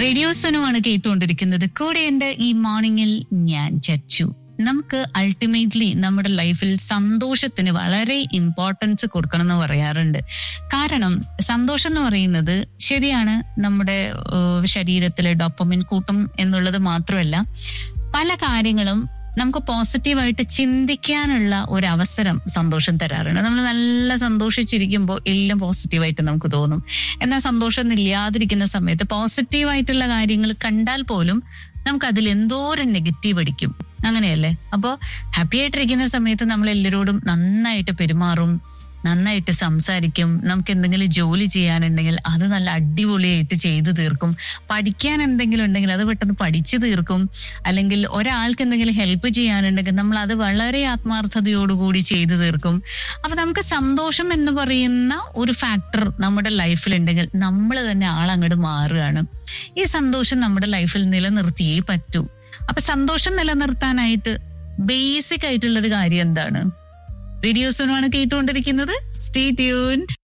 റേഡിയോസനുമാണ് കേട്ടുകൊണ്ടിരിക്കുന്നത് കൂടെയുണ്ട് ഈ മോർണിംഗിൽ ഞാൻ ചച്ചു നമുക്ക് അൾട്ടിമേറ്റ്ലി നമ്മുടെ ലൈഫിൽ സന്തോഷത്തിന് വളരെ ഇമ്പോർട്ടൻസ് കൊടുക്കണം എന്ന് പറയാറുണ്ട് കാരണം സന്തോഷം എന്ന് പറയുന്നത് ശരിയാണ് നമ്മുടെ ഏഹ്, ശരീരത്തിലെ ഡോപ്പമിൻ കൂട്ടും എന്നുള്ളത് മാത്രമല്ല പല കാര്യങ്ങളും നമുക്ക് പോസിറ്റീവായിട്ട് ചിന്തിക്കാനുള്ള ഒരു അവസരം സന്തോഷം തരാറുണ്ട് നമ്മൾ നല്ല സന്തോഷിച്ചിരിക്കുമ്പോൾ എല്ലാം പോസിറ്റീവായിട്ട് നമുക്ക് തോന്നും എന്നാൽ സന്തോഷം ഇല്ലാതിരിക്കുന്ന സമയത്ത് പോസിറ്റീവായിട്ടുള്ള കാര്യങ്ങൾ കണ്ടാൽ പോലും നമുക്ക് അതിൽ എന്തോരം നെഗറ്റീവ് അടിക്കും അങ്ങനെയല്ലേ അപ്പോൾ ഹാപ്പി ആയിട്ടിരിക്കുന്ന സമയത്ത് നമ്മൾ എല്ലാവരോടും നന്നായിട്ട് പെരുമാറും നന്നായിട്ട് സംസാരിക്കും നമുക്ക് എന്തെങ്കിലും ജോലി ചെയ്യാനുണ്ടെങ്കിൽ അത് നല്ല അടിപൊളിയായിട്ട് ചെയ്തു തീർക്കും പഠിക്കാൻ എന്തെങ്കിലും ഉണ്ടെങ്കിൽ അത് പെട്ടെന്ന് പഠിച്ചു തീർക്കും അല്ലെങ്കിൽ ഒരാൾക്ക് എന്തെങ്കിലും ഹെൽപ്പ് ചെയ്യാനുണ്ടെങ്കിൽ നമ്മൾ അത് വളരെ ആത്മാർത്ഥതയോടുകൂടി ചെയ്തു തീർക്കും അപ്പൊ നമുക്ക് സന്തോഷം എന്ന് പറയുന്ന ഒരു ഫാക്ടർ നമ്മുടെ ലൈഫിൽ ഉണ്ടെങ്കിൽ നമ്മൾ തന്നെ ആളങ്ങോട്ട് മാറുകയാണ് ഈ സന്തോഷം നമ്മുടെ ലൈഫിൽ നിലനിർത്തിയേ പറ്റൂ അപ്പൊ സന്തോഷം നിലനിർത്താനായിട്ട് ബേസിക് ആയിട്ടുള്ള ഒരു കാര്യം എന്താണ് വീഡിയോസുമാണ് കേട്ടുകൊണ്ടിരിക്കുന്നത് സ്റ്റേ ട്യൂൺ